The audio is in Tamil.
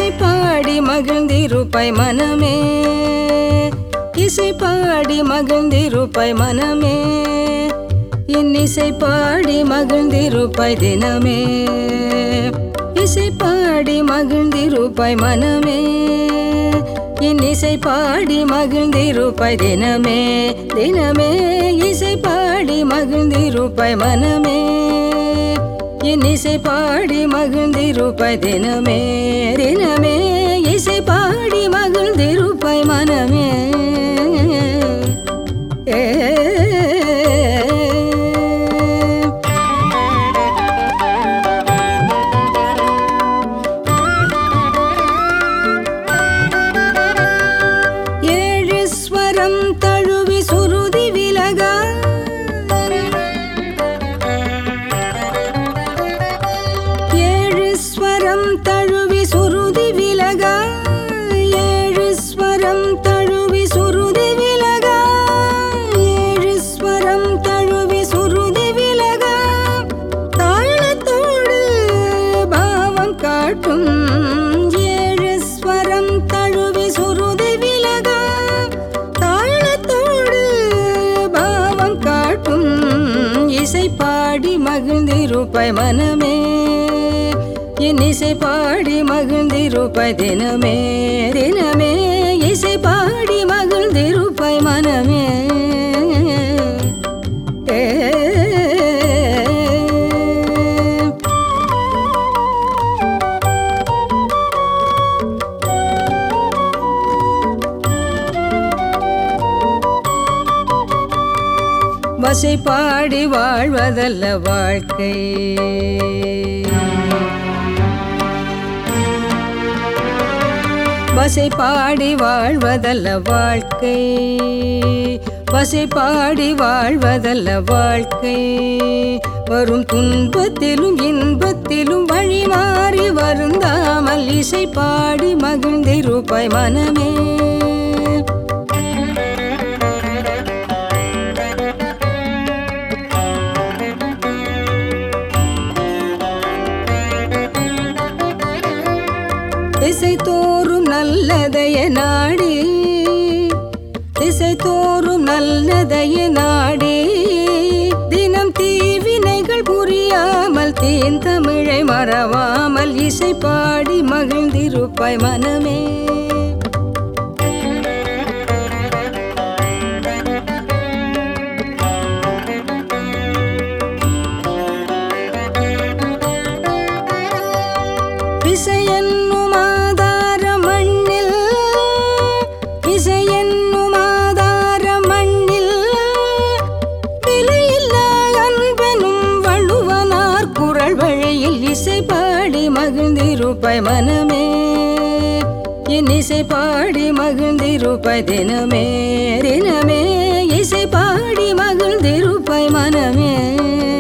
இசை பாடி மகிழ்ந்திருப்பாய் மனமே இசை பாடி மகிழ்ந்திருப்பாய் மனமே இன்னிசை பாடி மகிழ்ந்திருப்பாய் தினமே இசை பாடி மகிழ்ந்திருப்பாய் மனமே இன்னிசை பாடி மகிழ்ந்திருப்பாய் தினமே தினமே இசை பாடி மகிழ்ந்திருப்பாய் மனமே இன்னிசை பாடி மகிழ்ந்திருப்பாய் தினமே தினமே இசை பாடி மகிழ்ந்திருப்பாய் மனமே ஏ ஏழு ஸ்வரம் தழுவி சுருதி விலகா ஏழு ஸ்வரம் தழுவி சுருதி விலகா ஏழு ஸ்வரம் தழுவி சுருதி விலகா ஏழு ஸ்வரம் தழுவி சுருதி விலகா தாளத்தோடு பாவம் காட்டும் ஏழு ஸ்வரம் தழுவி சுருதி விலகா தாளத்தோடு பாவம் காட்டும் இசை பாடி மகிழ்ந்திருப்பாய் மனமே என் இசை பாடி மகிழ்ந்திருப்பாய் தினமே தினமே இசை பாடி மகிழ்ந்திருப்பாய் மனமே ஏ வசை பாடி வாழ்வதல்ல வாழ்க்கை வசை பாடி வாழ்வதல்ல வாழ்க்கை வசை பாடி வாழ்வதல்ல வாழ்க்கை வரும் துன்பத்திலும் இன்பத்திலும் வழி மாறி வருந்தாமல் இசை பாடி மகிழ்ந்திருப்பாய் மனமே திசை தோறும் நல்லதைய நாடி திசை தோறும் நல்லதைய நாடி தினம் தீவினைகள் புரியாமல் தேன் தமிழை மறவாமல் இசை பாடி மகிழ்ந்திருப்பாய் மனமே இசையென்னும் ஆதார மண்ணில் இசையென்னும் ஆதார மண்ணில் விலையில்லா அன்பெனும் வள்ளுவனார் குரல் வழியில் இசை பாடி மகிழ்ந்திருப்பாய் மனமே என் இசை பாடி மகிழ்ந்திருப்பாய் தினமே தினமே இசை பாடி மகிழ்ந்திருப்பாய் மனமே